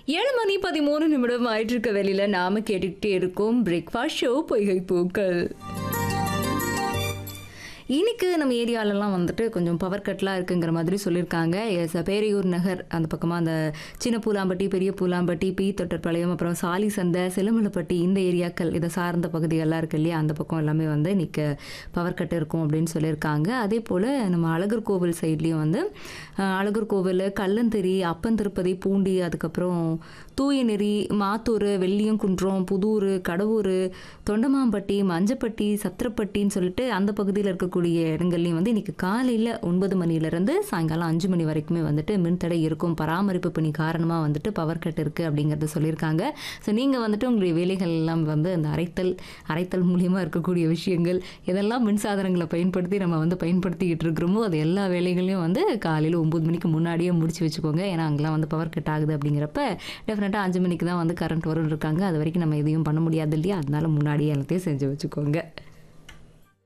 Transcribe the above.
ஏழு மணி பதிமூணு நிமிடம் ஆயிட்டு இருக்க வெளியில நாம கேட்டுக்கிட்டே இருக்கோம் பிரேக்ஃபாஸ்ட் ஷோ பொய்கை பூக்கள் இன்னைக்கு நம்ம ஏரியாலலாம் வந்துட்டு கொஞ்சம் பவர் கட்லாம் இருக்குங்கிற மாதிரி சொல்லியிருக்காங்க எஸ் பேரையூர் நகர் அந்த பக்கமாக அந்த சின்ன பூலாம்பட்டி பெரிய பூலாம்பட்டி பி தொட்டர்பாளையம் அப்புறம் சாலி சந்தை சிலமலப்பட்டி இந்த ஏரியாக்கள் இதை சார்ந்த பகுதிகள்லாம் இருக்கு இல்லையா அந்த பக்கம் எல்லாமே வந்து இன்னைக்கு பவர் கட் இருக்கும் அப்படின்னு சொல்லியிருக்காங்க அதே போல் நம்ம அழகர் கோவில் சைட்லேயும் வந்து அஹ், அழகர் கோவில் கல்லந்தெரி அப்பந்திருப்பதி பூண்டி அதுக்கப்புறம் தூயநெறி மாத்தூர் வெள்ளியங்குன்றம் புதூர் கடவூர் தொண்டமாம்பட்டி மஞ்சப்பட்டி சத்திரப்பட்டின்னு சொல்லிட்டு அந்த பகுதியில் இருக்கக்கூடிய இடங்கள்லையும் வந்து இன்னைக்கு காலையில் ஒன்பது மணிலேருந்து சாயங்காலம் அஞ்சு மணி வரைக்குமே வந்துட்டு மின்தடை இருக்கும் பராமரிப்பு பணி காரணமாக வந்துட்டு பவர் கட் இருக்குது அப்படிங்கிறத சொல்லியிருக்காங்க ஸோ நீங்கள் வந்துட்டு உங்களுடைய வேலைகள் எல்லாம் வந்து அந்த அரைத்தல் அரைத்தல் மூலியமாக இருக்கக்கூடிய விஷயங்கள் இதெல்லாம் மின்சாதனங்களை பயன்படுத்தி நம்ம வந்து பயன்படுத்திக்கிட்டு இருக்கிறோமோ அது எல்லா வேலைகளையும் வந்து காலையில் ஒம்பது மணிக்கு முன்னாடியே முடிச்சு வச்சுக்கோங்க ஏன்னா அங்கெல்லாம் வந்து பவர் கட் ஆகுது அப்படிங்கிறப்ப டெஃபினட்டாக அஞ்சு மணிக்கு தான் வந்து கரண்ட் வரும் இருக்காங்க அது வரைக்கும் நம்ம எதையும் பண்ண முடியாது இல்லையா அதனால முன்னாடியே எல்லாத்தையும் செஞ்சு வச்சுக்கோங்க